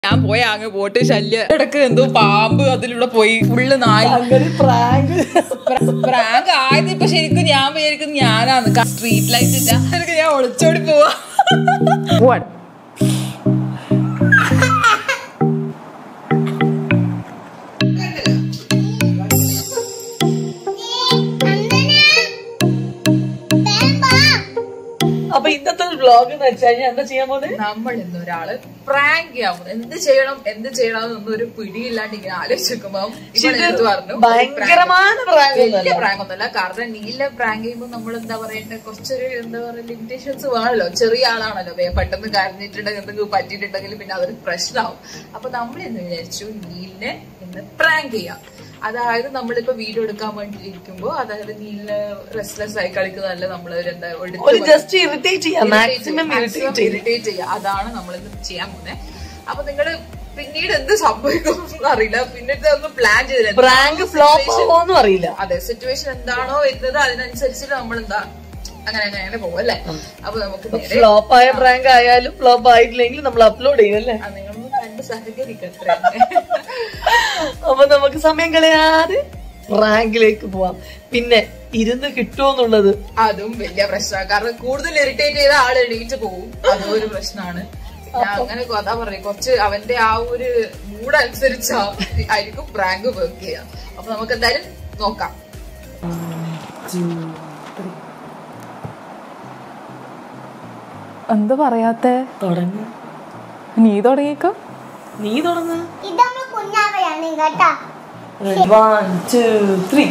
ഞാൻ പോയ അങ്ങ് പോട്ട് ശല്യം ഇടക്ക് എന്തോ പാമ്പ് അതിലൂടെ പോയി ഫുള്ള് നായി അങ്ങനെ പ്രാങ്ക് പ്രാങ്ക് ആയത് ഇപ്പൊ ശരിക്കും ഞാൻ വിചാരിക്കും ഞാനാന്ന് സ്ട്രീറ്റ് ലൈറ്റ് ഇല്ല എനിക്ക് ഞാൻ ഒളിച്ചോടി പോവാ പോവാണ് അപ്പൊ ഇന്നത്തെ വ്ലോഗ് എന്ന് വെച്ചാൽ ഞാൻ എന്താ ചെയ്യാൻ പോകുന്നത് നമ്മൾ ഇന്ന് ഒരാള് പ്രാങ്ക് ചെയ്യാൻ പോകുന്നു എന്ത് ചെയ്യണം എന്ത് ചെയ്യണം എന്നൊന്നും ഒരു പിടിയില്ലാണ്ട് ഇങ്ങനെ ആലോചിക്കുമ്പോ ഇവളെടുത്ത് പറഞ്ഞു ഭയങ്കരമായ prank വലിയ ഒന്നുമല്ല. പ്രാങ്ക് ഒന്നല്ല കാരണം നീല പ്രാങ്ക് ചെയ്യുമ്പോൾ നമ്മൾ എന്താ പറയണ്ടേ കുറച്ചൊരു എന്താ പറയുക ലിമിറ്റേഷൻസ് വേണല്ലോ ചെറിയ ആളാണല്ലോ വേ- പെട്ടെന്ന് കരഞ്ഞിട്ടുണ്ടെങ്കിൽ എന്തെങ്കിലും പറ്റിയിട്ടുണ്ടെങ്കിൽ പിന്നെ അതൊരു പ്രശ്നമാവും അപ്പൊ നമ്മൾ എന്ന് വിചാരിച്ചു നീലിനെ ഇന്ന് പ്രാങ്ക് ചെയ്യാം അതായത് നമ്മളിപ്പോ വീഡിയോ എടുക്കാൻ വേണ്ടി ഇരിക്കുമ്പോ അതായത് നീലിന് റെസ്റ്റ്ലെസ് ആയി കളിക്കുന്നതല്ല നമ്മൾ എന്താ ഒരു എടുത്ത് ജസ്റ്റ് ഇറിറ്റേറ്റ് ചെയ്യാം മാക്സിമം ഇറിറ്റേറ്റ് ചെയ്യാം ഇറിറ്റേറ്റ് ചെയ്യുക അതാണ് നമ്മൾ ഇന്ന് ചെയ്യാൻ പോകുന്നത് അപ്പൊ നിങ്ങള് പിന്നീട് എന്ത് സംഭവിക്കും അറിയില്ല പിന്നീട് ഒന്നും പ്ലാൻ ചെയ്തില്ല പ്രാങ്ക് ഫ്ലോപ്പ് ആവോന്നും അറിയില്ല അതെ സിറ്റുവേഷൻ എന്താണോ വരുന്നത് അതിനനുസരിച്ചിട്ട് നമ്മൾ എന്താ അങ്ങനെ അങ്ങനെ അങ്ങനെ പോകും അല്ലേ അപ്പൊ നമുക്ക് നേരെ ഫ്ലോപ്പ് ആയ പ്രാങ്ക് ആയാലും ഫ്ലോപ്പ് ആയിട്ടില്ലെങ്കിൽ നമ്മൾ അപ്ലോഡ് ചെയ്യും അല്ലേ ആ, നിങ്ങളൊന്ന് കണ്ട് സഹകരിക്കത്രേ അപ്പൊ നമുക്ക് സമയം കളയാതെ പ്രാങ്കിലേക്ക് പോവാം പിന്നെ ഇരുന്ന് കിട്ടുമോന്നുള്ളത് അതും വലിയ പ്രശ്നമാണ് കാരണം കൂടുതൽ ഇറിറ്റേറ്റ് ചെയ്ത ആൾ എണീറ്റ് പോകും അതും ഒരു പ്രശ്നമാണ് ഞാൻ അങ്ങനെ അതാ പറയും കുറച്ച് അവന്റെ ആ ഒരു മൂഡ് അനുസരിച്ച് ആയിരിക്കും പ്രാങ്ക് വർക്ക് ചെയ്യാം അപ്പൊ നമുക്ക് എന്തായാലും നോക്കാം എന്താ പറയാത്തെ തുടങ്ങ് നീ തുടങ്ങിക്കോ നീ തുടങ്ങ് ഇതമ്മ കുഞ്ഞാവയാണ് കേട്ടാ വൺ ടു ത്രീ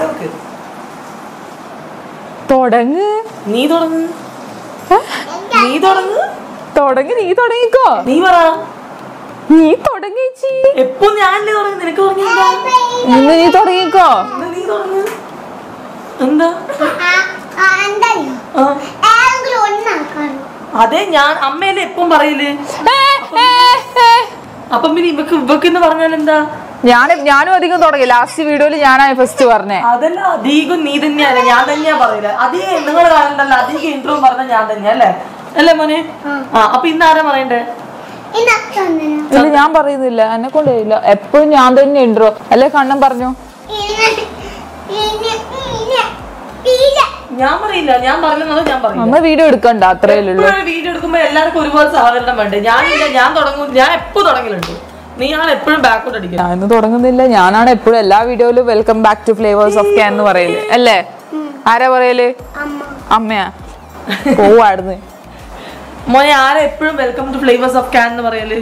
തുടങ്ങ് നീ തുടങ്ങ് നീ തുടങ്ങ് തുടങ്ങി നീ തുടങ്ങിക്കോ നീ പറ നീ തുടങ്ങിച്ചി എപ്പോ ഞാനല്ലേ തുടങ്ങി നിനക്ക് തുടങ്ങിയെന്താ ഇന്ന് നീ തുടങ്ങിക്കോ എന്നാ നീ തുടങ്ങ് എന്താ എന്തായാലും ആ, ഏതെങ്കിലും ഒന്നാക്കാണ് അതെ ഞാൻ അമ്മയല്ലേ എപ്പം പറയില്ലേ ഏ, ഏ, ഏ. അപ്പം പിന്നെ ഇവക്ക് ഇവക്ക് എന്ന് പറഞ്ഞാൽ എന്താ ഞാൻ ഞാനും അധികം തുടങ്ങി ലാസ്റ്റ് വീഡിയോയിൽ ഞാനാണ് ഫസ്റ്റ് പറഞ്ഞേ അതല്ല അധികം നീ തന്നെയാണ് ഞാൻ തന്നെയാ പറയില്ല അധികം നിങ്ങൾ കാണണ്ടല്ലോ അധികം ഇൻട്രോ പറഞ്ഞ ഞാൻ തന്നെയാ അല്ലേ അല്ലേ മോനെ ആ അപ്പൊ ഇന്ന് ആരാ പറയണ്ടേ ഇന്നൊക്കെ ഇല്ല ഞാൻ പറയുന്നില്ല എന്നെ കൊണ്ട് കഴിയില്ല എപ്പോഴും ഞാൻ തന്നെ ഉണ്ടോ അല്ലെ കണ്ണൻ പറഞ്ഞു ഇന്ന് ഇന്ന് ഇന്ന് തീരെ ഞാൻ പറയില്ല ഞാൻ പറഞ്ഞത് ഞാൻ പറയില്ല നമ്മ വീഡിയോ എടുക്കണ്ട അത്രയല്ലേ ഉള്ളൂ എപ്പോഴും വീഡിയോ എടുക്കുമ്പോ എല്ലാവർക്കും ഒരുപാട് സഹകരണം വേണ്ടേ ഞാനില്ല ഞാൻ തുടങ്ങും ഞാൻ എപ്പോ തുടങ്ങലുണ്ട് നീ ആണ് എപ്പോഴും ബാക്കോട്ട് അടിക്കുക ഞാൻ ഇന്ന് തുടങ്ങുന്നില്ല ഞാനാണ് എപ്പോഴും എല്ലാ വീഡിയോയിലും welcome back to flavours of can എന്ന് പറയല് അല്ലേ ആരാ പറയല് അമ്മ അമ്മയാ പോവാടുന്ന് മോനെ ആരാ എപ്പോഴും welcome to flavours of can എന്ന് പറയല്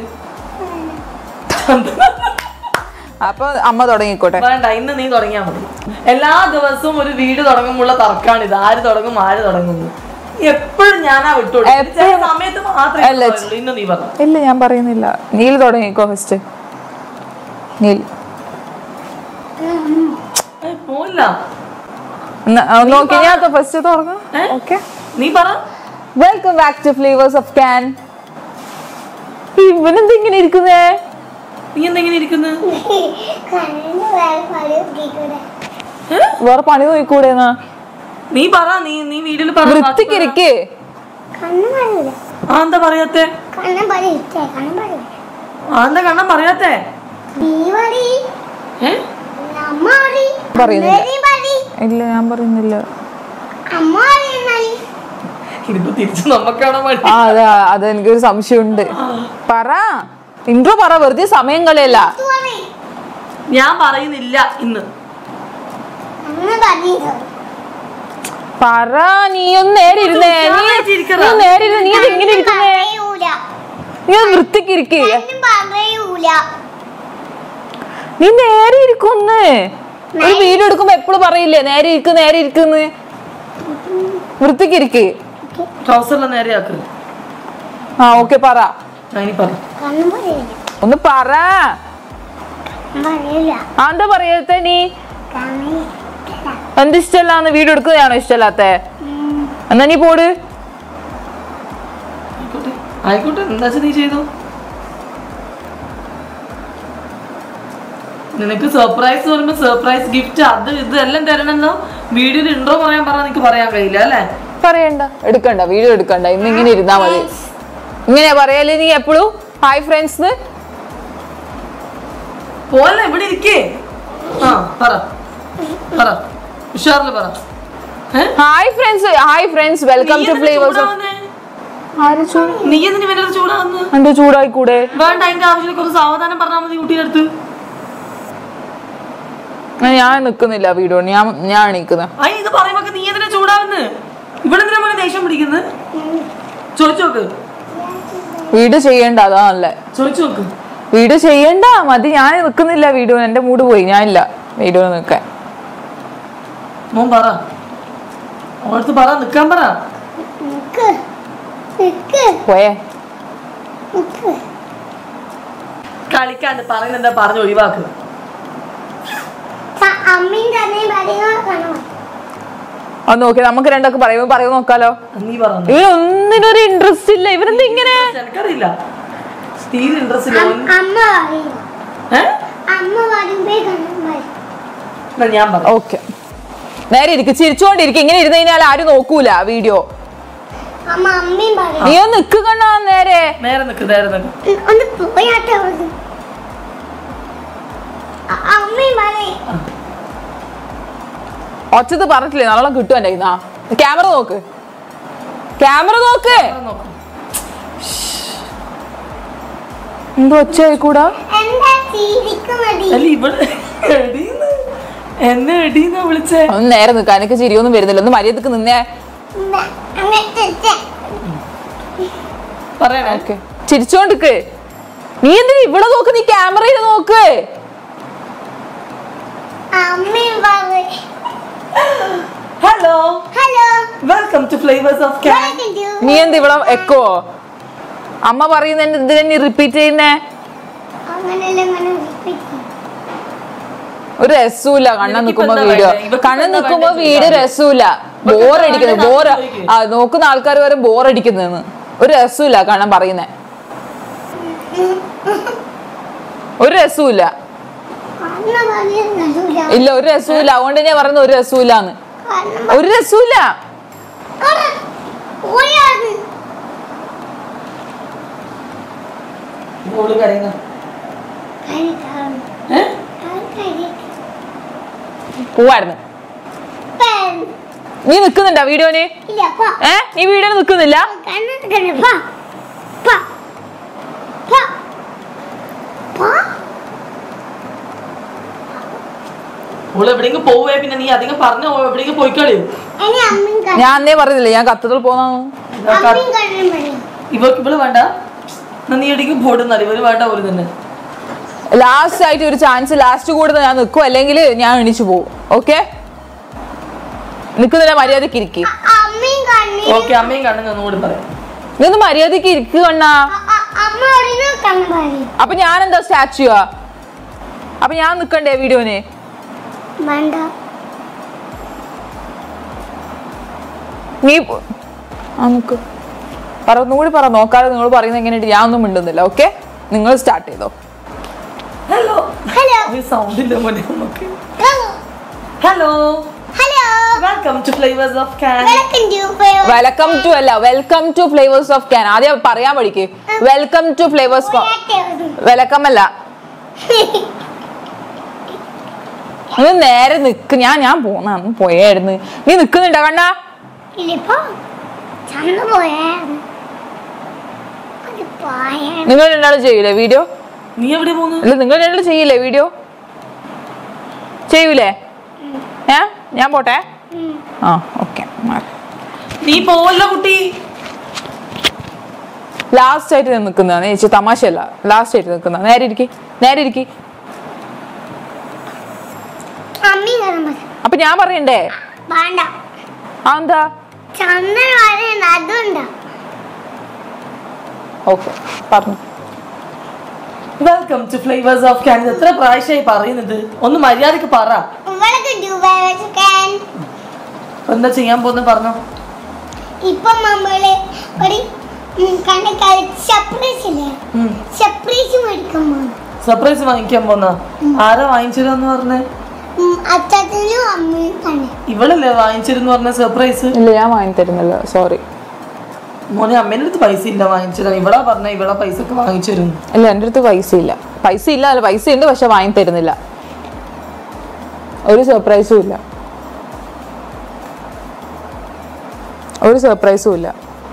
അപ്പൊ അമ്മ തുടങ്ങിക്കോട്ടെ വേണ്ട ഇന്ന് നീ തുടങ്ങിയാ മതി എല്ലാ ദിവസവും ഒരു വീട് തുടങ്ങുമ്പോഴുള്ള തർക്കമാണ് ഇത് ആര് തുടങ്ങും ആര് തുടങ്ങുന്നു എപ്പോഴും ഞാനാ വിട്ടുകൊടുക്കും ചില സമയത്ത് മാത്രമേ അല്ല, ഇത് പറയുള്ളൂ. ഇന്ന് നീ പറ ഇല്ല ഞാൻ പറയുന്നില്ല നീൽ തുടങ്ങിക്കോ ഫസ്റ്റ് നീൽ ഏ, പോയില്ല ന- ആ, നോക്കി ഞാൻ ഫസ്റ്റ് തുടങ്ങാം ഏ? ഓക്കെ നീ പറ welcome back to flavours of can ഇവനെന്താ ഇങ്ങനെ ഇരിക്കുന്നേ നീ എന്തെങ്ങനെ ഇരിക്കുന്നു കണ്ണിന് വേറെ പഴയ കേൾക്കൂടെ വേറെ പണി നോക്കൂടെന്നാ നീ പറ നീ നീ വീട്ടിൽ പറ വൃത്തിക്ക് ഇരിക്ക് കണ്ണ് പറയൂല ആ എന്താ പറയാത്തെ കണ്ണ് പറയിട്ടേ കണ്ണ് പറയൂല ആ എന്താ കണ്ണം പറയാത്തെ നീ പറ ഏ അമ്മ പറ പറയുന്നില്ല. നീ പറ ഇല്ല ഞാൻ പറയുന്നില്ല അമ്മ പറയുന്നാല് ഇതിപ്പോ തിരിച്ച് നമുക്കാണോ മടി ആ അതെ അത് എനിക്കൊരു സംശയമുണ്ട് പറ ഇൻട്രോ പറ വെറുതെ സമയം കളയല്ല ഇത് പറ ഞാൻ പറയുന്നില്ല ഇന്ന് അമ്മ പറഞ്ഞത് പറ നീ ഒന്ന് നേരെ ഇരുന്നേ നീ ഉഷാറായിട്ട് ഇരിക്കടാ. നീ ഒന്ന് നേരെ ഇരുന്ന് നീ ഇത് ഇങ്ങനെ ഇരിക്കുന്നേ പറയൂല നീ ഒന്ന് വൃത്തിക്ക് ഇരിക്ക് കണ്ണ് പറയൂല നീ നേരെ ഇരിക്കൊന്ന് ഒരു വീഡിയോ എടുക്കുമ്പോ എപ്പോഴും പറയില്ലേ നേരെ ഇരിക്ക് നേരെ ഇരിക്കുന്ന് വൃത്തിക്ക് ഇരിക്ക് ട്രൗസറിലെ നേരെയാക്ക് ആ ഓക്കെ പറ ആ, ഇനി പറ കണ്ണ് പറയൂല ഒന്ന് പറ പറയൂല ആ, എന്താ പറയത്തെ നീ കണ്ണ് എന്ത് ഇഷ്ടമല്ലാന്ന് വീഡിയോ എടുക്കുന്നതാണോ ഇഷ്ടമല്ലാത്ത എന്നാ നീ പോട് ആയിക്കോട്ടെ ആയിക്കോട്ടെ എന്താ വെച്ചാ നീ ചെയ്തു നിനക്ക് സർപ്രൈസ് പറയുമ്പോ സർപ്രൈസ് ഗിഫ്റ്റ് അത് ഇത് എല്ലാം തരണല്ലോ വീഡിയോയിൽ ഇൻട്രോ പറയാൻ പറഞ്ഞാൽ നിനക്ക് പറയാൻ കഴിയില്ല അല്ലേ പറയണ്ട എടുക്കണ്ട വീഡിയോ എടുക്കണ്ട ഇന്ന് ഇങ്ങനെ ഇരുന്നാ മതി ഇങ്ങനെയാ പറയല്ലേ നീ എപ്പോഴും ഹായ് ഫ്രണ്ട്സ് പോലെ ഇവിടെ ഇരിക്കേ ആ പറ പറ ഉഷാറില് പറ ഏ? Hi friends hi friends welcome നീ ടു എന്തിനാ ഫ്ലേവേഴ്സ് ഓഫ് ചൂടാവുന്നേ? ആര് ചൂട് നീ എന്തിനു വേണ്ടി ചൂടാവുന്നു എന്തോ ചൂടായിക്കൂടെ വേണ്ട അതിന്റെ ആവശ്യമില്ല കുറച്ച് സാവധാനം പറഞ്ഞാൽ മതി കുട്ടിയുടെ അടുത്ത് ആ, ഞാൻ നിക്കുന്നില്ല വീഡിയോ ഞാൻ ഞാൻ നിക്കുന്നത് അയ്യ ഇത് പറയുമ്പോ നീ എന്തിനാ ചൂടാവുന്നു ഇവിടെ എന്തിനാ പോലെ ദേഷ്യം പിടിക്കുന്നത് ചോദിച്ചു നോക്ക് വീഡിയോ ചെയ്യണ്ട അതാ നല്ലേ ചോദിച്ചു നോക്ക് വീഡിയോ ചെയ്യണ്ട മതി ഞാൻ നിക്കുന്നില്ല വീഡിയോ എന്റെ മൂഡ് പോയി ഞാനില്ല വീഡിയോ നിക്കാൻ മോൻ പറ ഓടത്ത് പറ നിക്കാൻ പറ നിക്ക് നിക്ക് പോയേ നിക്ക് കളിക്കാണ്ട് പറയുന്നത് എന്താ പറഞ്ഞു ഒഴിവാക്ക് സ- അമ്മയും തന്നെയും കാര്യങ്ങൾ കാണാം അത് നോക്കി നമുക്ക് രണ്ടൊക്കെ പറയുമ്പോ പറയുമ്പോ നോക്കാലോ നീ പറഞ്ഞു ഇവരൊന്നിനൊരു ഇൻട്രസ്റ്റ് ഇല്ല ഇവരെന്താ ഇങ്ങനെ എനിക്കറിയില്ല തീരെ ഇൻട്രസ്റ്റ് ഇല്ല അം- അമ്മ പറയും ഏ? അമ്മ പറയുമ്പേ കാണാൻ പറയും എന്നാ ഞാൻ പറയാം ഓക്കെ നേരെ ഇരിക്കും ചിരിച്ചോണ്ടിരിക്കും ഇങ്ങനെ ഇരുന്ന് കഴിഞ്ഞാൽ ആരും നോക്കൂല വീഡിയോ അമ്മ അമ്മയും പറയും നീ ഒന്ന് നിക്ക് കണ്ണാ നേരെ നേരെ നിക്ക് നേരെ നിക്ക് ഉം, ഒന്ന് പോയാട്ടെ അവിടുന്ന്. അ- അമ്മയും പറയും ഒച്ചത് പറഞ്ഞിട്ടില്ലേ നല്ലോണം കിട്ടും എന്റെ കയ്യിന്ന്. ആ ക്യാമറ നോക്ക് ക്യാമറ നോക്ക് നേരെ നോക്ക്. എന്തോ ഒച്ച ആയിക്കൂടാ എന്താ ചിരിക്കുന്നത് അല്ല ഇവിടെ എടീന്ന് എന്നെ എടീന്നാ വിളിച്ചേ ഒന്ന് നേരെ നിൽക്കാൻ എനിക്ക് ചിരിയൊന്നും വരുന്നില്ല ഒന്ന് മര്യാദക്ക് നിന്നേ അങ്ങനത്തെ പറയണേ ഓക്കെ ചിരിച്ചോണ്ടിക്ക് നീ എന്തിനാ ഇവിടെ നോക്ക് നീ ക്യാമറയിൽ നോക്ക് അമ്മയും പറയും hello hello welcome to flavours of can welcome to- നീ എന്ത് ഇവിടെ എക്കോ അമ്മ പറയുന്ന എന്തിനാ നീ റിപ്പീറ്റ് ചെയ്യുന്നേ അങ്ങനെയല്ല അങ്ങനെ repeat ചെയ്യും. ഒരു രസമില്ല കണ്ണ നിനക്കിപ്പോ നിൽക്കുമ്പോ എന്താ വീഡിയോ വേണ്ടേ? ഇവക്ക് കണ്ണ എന്താ നിൽക്കുമ്പോ വേണ്ടേ വീഡിയോ ചോദിച്ചാ രസമില്ല ഇവക്ക് ബോർ എന്താ അടിക്കുന്നത് വേണ്ടേ ബോർ ചോദിക്ക്. ആ നോക്കുന്ന ആൾക്കാർ വരെ ബോർ അടിക്കുന്നതെന്ന് ഒരു രസമില്ല കണ്ണൻ പറയുന്നേ ഒരു രസമില്ല അമ്മ പറയുന്നതല്ല. ഇല്ല ഒരു രസമില്ല അതുകൊണ്ട് ഞാൻ പറയുന്നത് ഒരു രസമില്ലാന്ന് കാരണം ഒരു രസമില്ല അവിടെ പോയാത്. ഓള് കരയുന്ന കരി കാണും. ഏ? കരി കരി. പോവായിരുന്നു പെൻ. നീ നിക്കുന്നുണ്ടോ വീഡിയോന് ഇല്ല, പോ. ഏ നീ വീഡിയോന് നിക്കുന്നില്ല കണ്ണിട്ട് കണ്ണ്. പോ. പോ. പോ. പോ. ഓള് എവിടെയെങ്കിലും പോവേ പിന്നെ നീ അധികം പറഞ്ഞു എവിടെയെങ്കിലും പോയിക്കളി ഇനി അമ്മയും കണ്ണ്. ഞാൻ അന്നേ പറഞ്ഞില്ലേ ഞാൻ കത്തത്തിൽ പോന്ന അമ്മയും കണ്ണും പറയും. ഇവർക്ക് ഇവള് വേണ്ട എന്നാ നീ എവിടേക്കും പോടുന്നല്ല ഇവര് വേണ്ട ഒരു തന്നെ ലാസ്റ്റ് ആയിട്ട് ഒരു ചാൻസ് ലാസ്റ്റ് കൂടുതൽ ഞാൻ നിൽക്കും അല്ലെങ്കിൽ ഞാൻ എണീച്ചു പോകും ഓക്കെ നിൽക്കുന്നില്ല മര്യാദക്ക് ഇരിക്ക് അ- അമ്മയും കണ്ണി ഓക്കെ അമ്മയും കണ്ണും ഒന്നുകൂടി പറയാം നീ ഒന്ന് മര്യാദക്ക് ഇരിക്കുക കണ്ണാ അ- അ- അമ്മ പറയുന്ന കണ്ണ് പറയും അപ്പൊ ഞാൻ എന്താ സ്റ്റാച്ചുവാ അപ്പൊ ഞാൻ നിക്കണ്ടേ വീഡിയോന് വേണ്ട നീ പോ- ആ നിക്ക് പറ ഒന്നുകൂടി പറ നോക്കാതെ നിങ്ങൾ പറയുന്നത് എങ്ങനെയായിട്ട് ഞാൻ ഒന്നും മിണ്ടുന്നില്ല ഓക്കെ നിങ്ങൾ സ്റ്റാർട്ട് ചെയ്തോ ഹലോ ഹലോ സൗണ്ട് ഇല്ല മോനെ നമുക്ക് hello hello hello welcome to flavours of can welcome to favour welcome to അല്ല welcome to flavours of can ആദ്യം പറയാൻ പഠിക്ക് വെൽക്കം ടു ഫ്ലേവേഴ്സ് വെൽക്കം അല്ല നീ നേരെ നിക്ക് ഞാൻ ഞാൻ പോന്ന അന്ന് പോയായിരുന്നു നീ നിക്കുന്നുണ്ടോ കണ്ണാ ഇല്ലിപ്പോ ചന്ത പോയായിരുന്നു അത് പോയായിരുന്നു നിങ്ങൾ രണ്ടാളും ചെയ്യൂലേ വീഡിയോ നീ എവിടെ പോന്നു അല്ല നിങ്ങൾ രണ്ടാളും ചെയ്യില്ലേ വീഡിയോ ചെയ്യൂലേ ഏ ഞാൻ പോട്ടെ ആ ഓക്കെ നീ പോവല്ലോ കുട്ടി ലാസ്റ്റ് ആയിട്ട് ഞാൻ നിൽക്കുന്നതാണ് ചേച്ചി തമാശയല്ല ലാസ്റ്റ് ആയിട്ട് നിൽക്കുന്ന നേരെ ഇരിക്കി നേരെ ഇരിക്കി അമ്മയും കണ്ണ് പറയും അപ്പൊ ഞാൻ പറയണ്ടേ വേണ്ട ആ എന്താ ചന്ദ്രൻ പറയുന്നത് അതുണ്ടോ ഓക്കെ പറഞ്ഞു welcome to flavours of can എത്ര പ്രാവശ്യമായി പറയുന്നത് ഒന്ന് മര്യാദക്ക് പറ വെൽക്കം ടു ഫേവർ ചിക്കൻ എന്താ ചെയ്യാൻ പോകുന്ന പറഞ്ഞോ ഇപ്പൊ നമ്മള് ഒരു ഉം, കണ്ണ് കളിച്ച് സർപ്രൈസ് ഇല്ലേ സർപ്രൈസ് മേടിക്കാൻ പോകുന്നു സർപ്രൈസ് വാങ്ങിക്കാൻ പോന്ന ആരാ വാങ്ങിച്ചിരുന്നു പറഞ്ഞേ ഉം, അച്ചാച്ചനും അമ്മയും കണ്ണ് ഇവളല്ലേ വാങ്ങിച്ചിരുന്നു പറഞ്ഞ സർപ്രൈസ് ഇല്ല ഞാൻ വാങ്ങി തരുന്നില്ല സോറി മോനെ അമ്മേന്റെ അടുത്ത് പൈസ ഇല്ല വാങ്ങിച്ചിരാൻ ഇവളാ പറഞ്ഞ ഇവളാ പൈസ ഒക്കെ വാങ്ങിച്ചിരുന്നു ഇല്ല എൻ്റെ അടുത്ത് പൈസ ഇല്ല പൈസ ഇല്ല അല്ല പൈസ ഉണ്ട് പക്ഷെ വാങ്ങി തരുന്നില്ല ഒരു സർപ്രൈസും ഇല്ല ഒരു സർപ്രൈസും ഇല്ല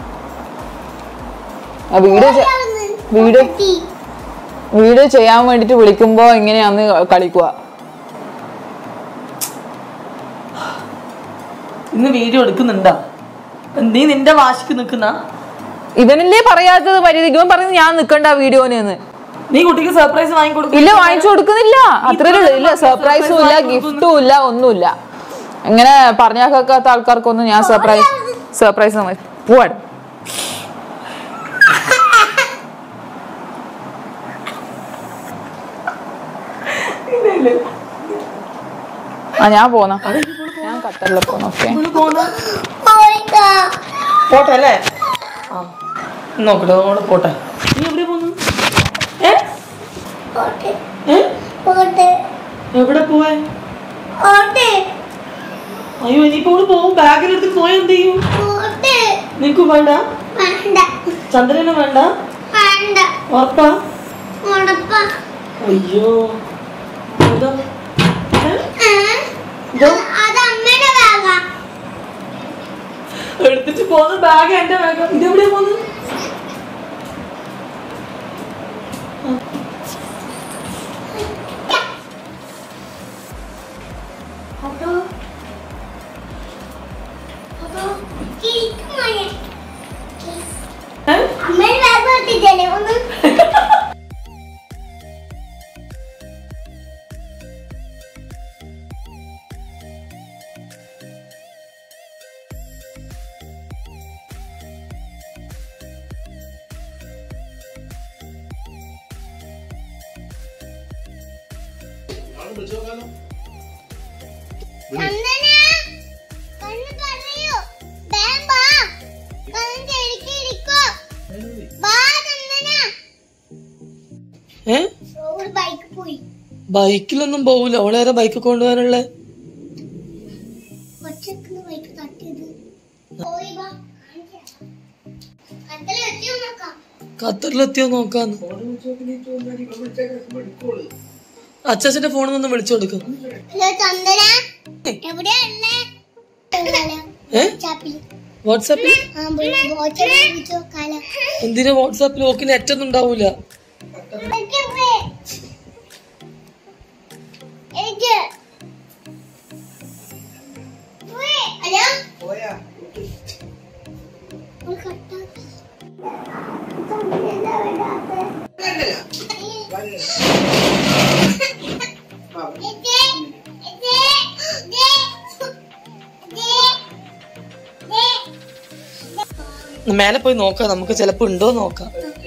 ആ വീഡിയോ ചെ- വീഡിയോ വീഡിയോ ചെയ്യാൻ വേണ്ടിട്ട് വിളിക്കുമ്പോ ഇങ്ങനെയാന്ന് കളിക്കുക ഇന്ന് വീഡിയോ എടുക്കുന്നുണ്ടാ നീ നിന്റെ വാശിക്ക് നിക്കുന്ന ഇവനല്ലേ പറയാത്തത് പരിധിക്ക് ഇവൻ പറയുന്നത് ഞാൻ നിക്കണ്ട വീഡിയോന് എന്ന് നീ കുട്ടിക്ക് സർപ്രൈസ് വാങ്ങിക്കൊടുക്കും ഇല്ല വാങ്ങിച്ചു കൊടുക്കുന്നില്ല അത്രേ ഉള്ളൂ ഇല്ല സർപ്രൈസും ഇല്ല ഗിഫ്റ്റും ഇല്ല ഒന്നുമില്ല ഇങ്ങനെ പറഞ്ഞാൽ കേൾക്കാത്ത ആൾക്കാർക്കൊന്നും ഞാൻ സർപ്രൈസ് സർപ്രൈസ് പോവാട് ആ ഞാൻ പോന്ന ഞാൻ ഖത്തറിൽ പോന്ന ഓക്കെ പോട്ടെ അല്ലേ ആ നോക്കട്ടെ നമ്മള് പോട്ടെ നീ എവിടെ പോന്നു ഏ ഏ? എവിടെ പോവാൻ അയ്യോ ഇനിയിപ്പോ അവള് പോവും ബാഗിലെടുത്ത് പോയാ എന്ത് ചെയ്യും നിനക്ക് വേണ്ട ചന്ദ്രന് വേണ്ട ഉറപ്പാ അയ്യോ ഇതാ. ഏ? ഇതാ. അത് അമ്മയുടെ ബാഗാ എടുത്തിട്ട് പോന്ന ബാഗ് എന്റെ ബാഗ് ഇതെവിടെയാ പോന്ന് അതോ അതോ കേക്ക് ഏ? അമ്മയുടെ ബാഗ് പൊട്ടിച്ചല്ലേ ഒന്ന് ചന്ദന കണ്ണ് പറയൂ വേഗം വാ കണ്ണ് ചെരുക്കിയിരിക്കോ വാ ചന്ദന ഏ ഒരു ബൈക്ക് പോയി ബൈക്കിലൊന്നും പോവൂല അവളേറെ ബൈക്ക് കൊണ്ടുപോകാനുള്ള ഒച്ചക്ക് ബൈക്ക് തട്ടിയത് പോയി വാ കണ്ടല്ലേ എത്തിയോ നോക്കാം ഖത്തറിലെത്തിയോ നോക്കാന്ന് അച്ചാച്ചന്റെ ഫോണിൽ നിന്ന് വിളിച്ചു കൊടുക്കും ഹലോ ചന്ദന എവിടെയാ ഉള്ളേ ഏ ചാപ്പിൽ വാട്സാപ്പിൽ ആ ബോച്ചെ വിളിച്ചോ കാല എന്തിനാ വാട്സാപ്പിൽ ഓക്ക് നെറ്റ് ഒന്നും ഉണ്ടാവൂല എനിക്ക് ഹലോ ഒരു കട്ടാക്കി. ഇതെന്താ വരാത്തെ? ഇത്, ഇത്, ഇത്, ഇത്, മേലെ പോയി നോക്കാം നമുക്ക് ചിലപ്പോ ഉണ്ടോ നോക്കാം ഇത്.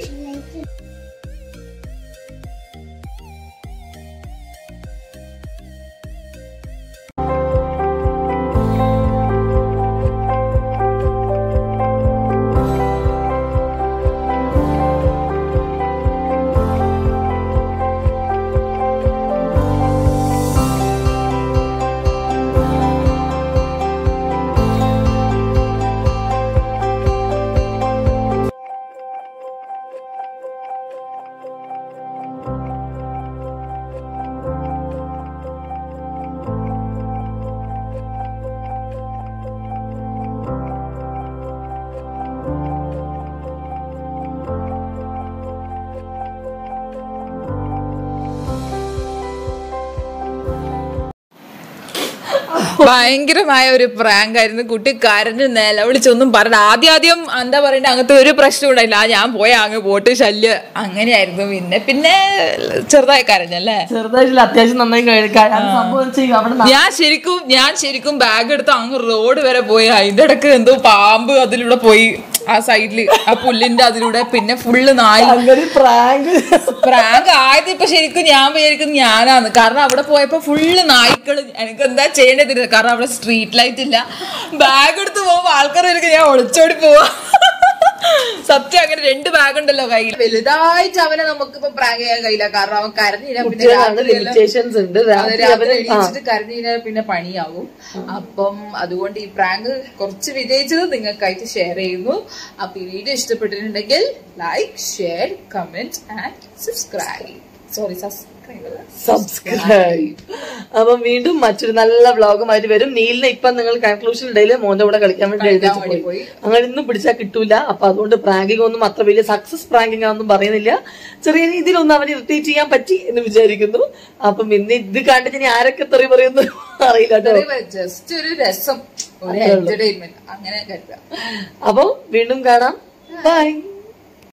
ഭയങ്കരമായ ഒരു പ്രാങ്ക് ആയിരുന്നു കുട്ടി കരഞ്ഞ് നിലവിളിച്ചൊന്നും പറഞ്ഞ ആദ്യം ആദ്യം എന്താ പറയണ്ട അങ്ങനത്തെ ഒരു പ്രശ്നം ഉണ്ടായില്ല ആ ഞാൻ പോയ അങ്ങ് പോട്ട് ശല്യം അങ്ങനെയായിരുന്നു പിന്നെ പിന്നെ ചെറുതായി കരഞ്ഞല്ലേ ചെറുതായിട്ടില്ല അത്യാവശ്യം നന്നായി കഴിക്കാൻ സംഭവം ചെയ്യും അവിടെ ന- ഞാൻ ശരിക്കും ഞാൻ ശരിക്കും ബാഗ് എടുത്ത് അങ്ങ് റോഡ് വരെ പോയി അതിന്റെ ഇടക്ക് എന്തോ പാമ്പ് അതിലൂടെ പോയി ആ സൈഡില് ആ പുല്ലിന്റെ അതിലൂടെ പിന്നെ ഫുള്ള് നായി അങ്ങനെ പ്രാങ്ക് പ്രാങ്ക് ആയത് ഇപ്പൊ ശരിക്കും ഞാൻ വിചാരിക്കുന്നത് ഞാനാണ് കാരണം അവിടെ പോയപ്പോ ഫുള്ള് നായ്ക്കള് എനിക്ക് എന്താ ചെയ്യേണ്ടതില്ല കാരണം അവിടെ സ്ട്രീറ്റ് ലൈറ്റ് ഇല്ല ബാഗ് എടുത്ത് പോകുമ്പോ ആൾക്കാർ വരും ഞാൻ ഒളിച്ചോടി പോവാ സത്യം അങ്ങനെ രണ്ട് ബാഗ് ഉണ്ടല്ലോ കയ്യിൽ വലുതായിട്ട് അവനെ നമുക്കിപ്പോ പ്രാങ്ക് ചെയ്യാൻ കഴിയില്ല കാരണം അവൻ കരഞ്ഞില്ല പിന്നെ രാത്രിയെല്ലാം- ലിമിറ്റേഷൻസ് ഉണ്ട് അത് രാത്രി രാത്രി അവര് ആ, എണീച്ചിട്ട് കരഞ്ഞു കഴിഞ്ഞാൽ പിന്നെ പണിയാവും അപ്പം അതുകൊണ്ട് ഈ പ്രാങ്ക് കുറച്ച് വിജയിച്ചത് നിങ്ങൾക്കായിട്ട് ഷെയർ ചെയ്യുന്നു അപ്പൊ ഈ വീഡിയോ ഇഷ്ടപ്പെട്ടിട്ടുണ്ടെങ്കിൽ like share comment and subscribe sorry subscribe subscribe അപ്പം വീണ്ടും മറ്റൊരു നല്ല വ്ളോഗുമായിട്ട് വരും നീലിനെ ഇപ്പം നിങ്ങൾ കൺക്ലൂഷൻ ഇടയിൽ മോന്റെ കൂടെ കളിക്കാൻ വേണ്ടി കളിക്കാൻ എഴുതിച്ച് വേണ്ടി പോയി പോയി. അങ്ങനെ ഒന്നും പിടിച്ചാൽ കിട്ടൂല അപ്പൊ അതുകൊണ്ട് പ്രാങ്കിങ് ഒന്നും അത്ര വലിയ സക്സസ് പ്രാങ്കിങ് ആണെന്നും പറയുന്നില്ല ചെറിയ രീതിയിലൊന്നും അവന് ഇറിറ്റേറ്റ് ചെയ്യാൻ പറ്റി എന്ന് വിചാരിക്കുന്നു അപ്പം ഇന്ന് ഇത് കണ്ടിട്ട് ഇനി ആരൊക്കെ തെറി പറയുന്നു അറിയില്ല കേട്ടോ ജസ്റ്റ് ഒരു രസം ഒരു എന്റർടൈൻമെന്റ് അങ്ങനെ കരുതാം അപ്പൊ വീണ്ടും കാണാം ബൈ